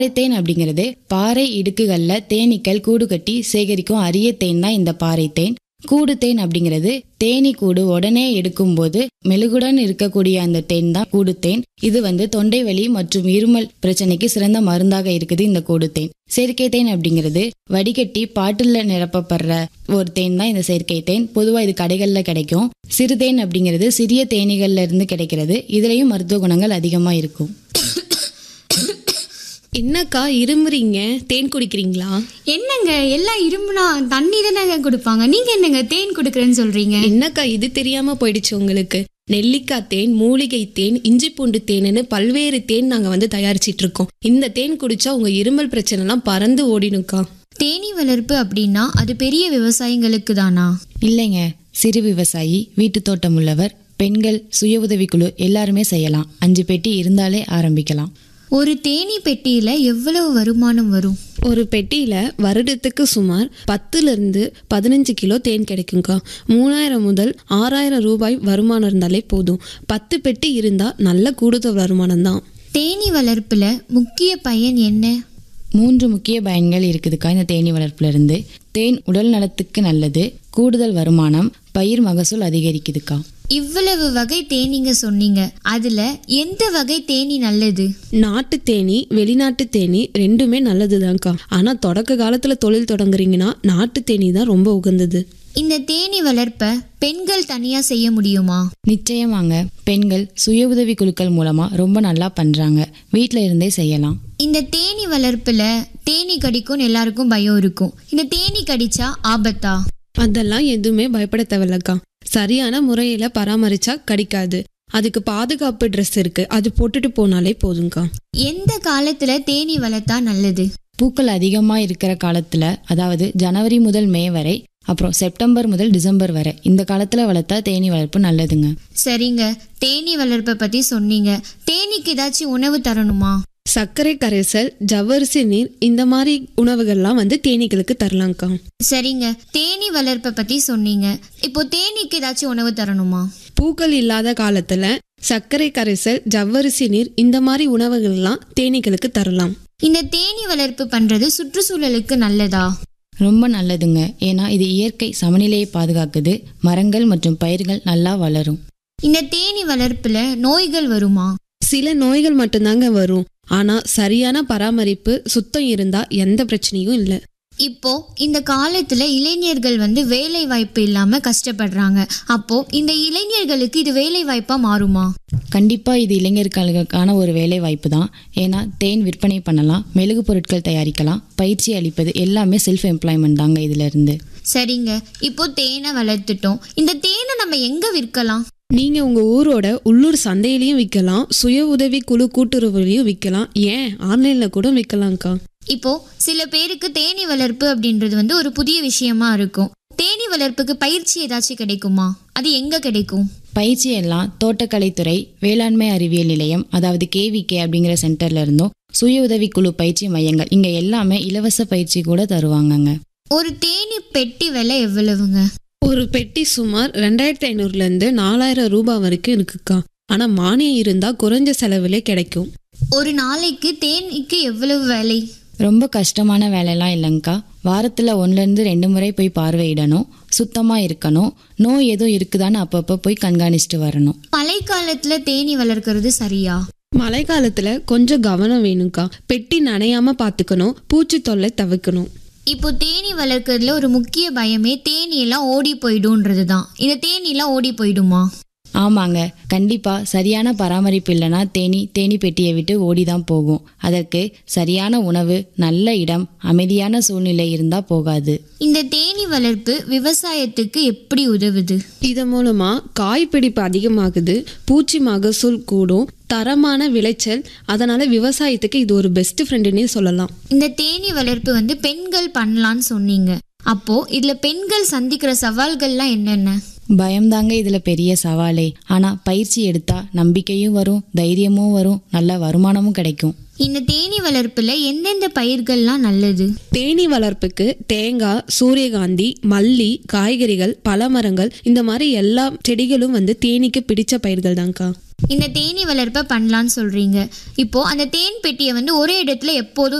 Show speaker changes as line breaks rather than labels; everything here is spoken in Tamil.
தேன் அப்படிங்கிறது பாறை இடுக்குகள்ல தேனீக்கள் கூடு கட்டி சேகரிக்கும் அரிய தேன் தான் இந்த பாறை தேன் கூடு தேன் அப்படிங்கிறது தேனீ கூடு உடனே எடுக்கும்போது மெழுகுடன் இருக்கக்கூடிய அந்த தேன் தான் கூடு தேன் இது வந்து தொண்டை வலி மற்றும் இருமல் பிரச்சனைக்கு சிறந்த மருந்தாக இருக்குது இந்த கூடு தேன் செயற்கை தேன் அப்படிங்கிறது வடிகட்டி பாட்டில் நிரப்பப்படுற ஒரு தேன் தான் இந்த செயற்கை தேன் பொதுவாக இது கடைகளில் கிடைக்கும் சிறுதேன் அப்படிங்கிறது சிறிய தேனீகள்ல இருந்து கிடைக்கிறது இதுலயும் மருத்துவ குணங்கள் அதிகமாக இருக்கும்
என்னக்கா இருமுறீங்க தேன் குடிக்கிறீங்களா
என்னங்க எல்லாம் இரும்புனா தண்ணி தானங்க கொடுப்பாங்க நீங்க என்னங்க தேன் கொடுக்குறேன்னு சொல்றீங்க
என்னக்கா இது தெரியாம போயிடுச்சு உங்களுக்கு நெல்லிக்காய் தேன் மூலிகை தேன் இஞ்சி பூண்டு தேனுன்னு பல்வேறு தேன் நாங்க வந்து தயாரிச்சிட்டு இருக்கோம் இந்த தேன் குடிச்சா உங்க இருமல் பிரச்சனை எல்லாம் பறந்து ஓடினுக்கா
தேனீ வளர்ப்பு அப்படின்னா அது பெரிய விவசாயிங்களுக்கு தானா
இல்லைங்க சிறு விவசாயி வீட்டு தோட்டம் உள்ளவர் பெண்கள் சுய உதவிக்குழு எல்லாருமே செய்யலாம் அஞ்சு பெட்டி இருந்தாலே ஆரம்பிக்கலாம்
ஒரு தேனீ பெட்டியில எவ்வளவு வருமானம் வரும்
ஒரு பெட்டியில வருடத்துக்கு சுமார் பத்துல இருந்து பதினஞ்சு கிலோ தேன் கிடைக்கும்க்கா மூணாயிரம் முதல் ஆறாயிரம் ரூபாய் வருமானம் இருந்தாலே போதும் பத்து பெட்டி இருந்தா நல்ல கூடுதல் வருமானம் தான்
தேனீ வளர்ப்புல முக்கிய பயன் என்ன
மூன்று முக்கிய பயன்கள் இருக்குதுக்கா இந்த தேனீ வளர்ப்புல இருந்து தேன் உடல் நலத்துக்கு நல்லது கூடுதல் வருமானம் பயிர் மகசூல் அதிகரிக்குதுக்கா
இவ்வளவு வகை தேனீங்க சொன்னீங்க அதுல எந்த வகை தேனீ நல்லது
நாட்டு தேனி வெளிநாட்டு தேனி ரெண்டுமே நல்லதுதான்க்கா ஆனா தொடக்க காலத்துல தொழில் தொடங்குறீங்கன்னா நாட்டு தேனி தான் ரொம்ப உகந்தது
இந்த தேனீ வளர்ப்ப பெண்கள் தனியா செய்ய முடியுமா
நிச்சயமாங்க பெண்கள் சுய உதவி குழுக்கள் மூலமா ரொம்ப நல்லா பண்றாங்க வீட்டில இருந்தே செய்யலாம்
இந்த தேனீ வளர்ப்புல தேனீ கடிக்கும்னு எல்லாருக்கும் பயம் இருக்கும் இந்த தேனீ கடிச்சா ஆபத்தா
அதெல்லாம் எதுவுமே பயப்பட தேவையில்லக்கா சரியான முறையில பராமரிச்சா கடிக்காது அதுக்கு பாதுகாப்பு ட்ரெஸ் இருக்கு அது போட்டுட்டு போனாலே போதும்க்கா
எந்த காலத்துல தேனீ வளர்த்தா நல்லது
பூக்கள் அதிகமா இருக்கிற காலத்துல அதாவது ஜனவரி முதல் மே வரை அப்புறம் செப்டம்பர் முதல் டிசம்பர் வரை இந்த காலத்துல வளர்த்தா தேனீ வளர்ப்பு நல்லதுங்க
சரிங்க தேனீ வளர்ப்பை பத்தி சொன்னீங்க தேனீக்கு ஏதாச்சும் உணவு தரணுமா
சர்க்கரை கரைசல் ஜவ்வரிசி நீர் இந்த மாதிரி உணவுகள்லாம் வந்து தேனீக்களுக்கு தரலாம்க்கா
சரிங்க தேனீ வளர்ப்பை பத்தி சொன்னீங்க இப்போ தேனீக்கு ஏதாச்சும் உணவு தரணுமா
பூக்கள் இல்லாத காலத்துல சர்க்கரை கரைசல் ஜவ்வரிசி நீர் இந்த மாதிரி உணவுகள்லாம் தேனீக்களுக்கு தரலாம்
இந்த தேனீ வளர்ப்பு பண்றது சுற்றுச்சூழலுக்கு நல்லதா
ரொம்ப நல்லதுங்க ஏன்னா இது இயற்கை சமநிலையை பாதுகாக்குது மரங்கள் மற்றும் பயிர்கள் நல்லா வளரும்
இந்த தேனீ வளர்ப்புல நோய்கள் வருமா
சில நோய்கள் மட்டும்தாங்க வரும் ஆனா சரியான பராமரிப்பு சுத்தம் இருந்தா எந்த பிரச்சனையும் இல்லை
இப்போ இந்த காலத்துல இளைஞர்கள் வந்து வேலை வாய்ப்பு இல்லாம கஷ்டப்படுறாங்க அப்போ இந்த இளைஞர்களுக்கு இது வேலை வாய்ப்பா மாறுமா
கண்டிப்பா இது இளைஞர்களுக்கான ஒரு வேலை வாய்ப்பு தான் ஏன்னா தேன் விற்பனை பண்ணலாம் மெழுகு பொருட்கள் தயாரிக்கலாம் பயிற்சி அளிப்பது எல்லாமே செல்ஃப் எம்ப்ளாய்மெண்ட் தாங்க இதுல இருந்து
சரிங்க இப்போ தேனை வளர்த்துட்டோம் இந்த தேனை நம்ம எங்க விற்கலாம்
நீங்க உங்க ஊரோட உள்ளூர் சந்தையிலயும் விற்கலாம் சுய உதவி குழு கூட்டுறவுலையும் விற்கலாம் ஏன் ஆன்லைன்ல கூட விற்கலாம்க்கா
இப்போ சில பேருக்கு தேனீ வளர்ப்பு அப்படின்றது வந்து ஒரு புதிய விஷயமா இருக்கும் தேனீ வளர்ப்புக்கு பயிற்சி ஏதாச்சும் கிடைக்குமா அது எங்க கிடைக்கும்
பயிற்சி எல்லாம் தோட்டக்கலைத்துறை வேளாண்மை அறிவியல் நிலையம் அதாவது கேவிகே அப்படிங்கிற சென்டர்ல இருந்தும் சுய உதவி குழு பயிற்சி மையங்கள் இங்க எல்லாமே இலவச பயிற்சி கூட தருவாங்கங்க
ஒரு தேனீ பெட்டி விலை எவ்வளவுங்க
ஒரு பெட்டி சுமார் ரெண்டாயிரத்தி ஐநூறுல இருந்து நாலாயிரம் ரூபாய் வரைக்கும் இருக்குக்கா ஆனா மானியம் இருந்தா குறைஞ்ச செலவுலே கிடைக்கும்
ஒரு நாளைக்கு தேனீக்கு எவ்வளவு விலை
ரொம்ப கஷ்டமான வேலைலாம் இல்லைங்க்கா வாரத்தில் ஒன்றுலேருந்து ரெண்டு முறை போய் பார்வையிடணும் சுத்தமாக இருக்கணும் நோய் எதுவும் இருக்குதான்னு அப்பப்போ போய் கண்காணிச்சிட்டு வரணும்
மழைக்காலத்துல தேனீ வளர்க்கறது சரியா
மழை காலத்துல கொஞ்சம் கவனம் வேணும்க்கா பெட்டி நனையாம பாத்துக்கணும் பூச்சி தொல்லை தவிர்க்கணும்
இப்போ தேனீ வளர்க்கறதுல ஒரு முக்கிய பயமே தேனீ எல்லாம் ஓடி போயிடும்ன்றது தான் இந்த தேனீ எல்லாம் ஓடி போயிடுமா
ஆமாங்க கண்டிப்பாக சரியான பராமரிப்பு இல்லைன்னா தேனி தேனி பெட்டியை விட்டு ஓடி தான் போகும் அதற்கு சரியான உணவு நல்ல இடம் அமைதியான சூழ்நிலை இருந்தால் போகாது
இந்த தேனீ வளர்ப்பு விவசாயத்துக்கு எப்படி உதவுது
இதன் மூலமா காய்பிடிப்பு அதிகமாகுது பூச்சி மகசூல் கூடும் தரமான விளைச்சல் அதனால விவசாயத்துக்கு இது ஒரு பெஸ்ட் ஃப்ரெண்டுன்னே சொல்லலாம்
இந்த தேனீ வளர்ப்பு வந்து பெண்கள் பண்ணலான்னு சொன்னீங்க அப்போ இதுல பெண்கள் சந்திக்கிற சவால்கள்லாம் என்னென்ன
பயம்தாங்க இதில் பெரிய சவாலே ஆனால் பயிற்சி எடுத்தா நம்பிக்கையும் வரும் தைரியமும் வரும் நல்ல வருமானமும் கிடைக்கும்
இந்த தேனீ வளர்ப்புல எந்தெந்த பயிர்கள்லாம் நல்லது
தேனீ வளர்ப்புக்கு தேங்காய் சூரியகாந்தி மல்லி காய்கறிகள் பழமரங்கள் இந்த மாதிரி எல்லா செடிகளும் வந்து தேனீக்கு பிடிச்ச பயிர்கள் தான்க்கா
இந்த தேனி வளர்ப்பை பண்ணலான்னு சொல்றீங்க இப்போ அந்த தேன் பெட்டியை வந்து ஒரே இடத்துல எப்போதும்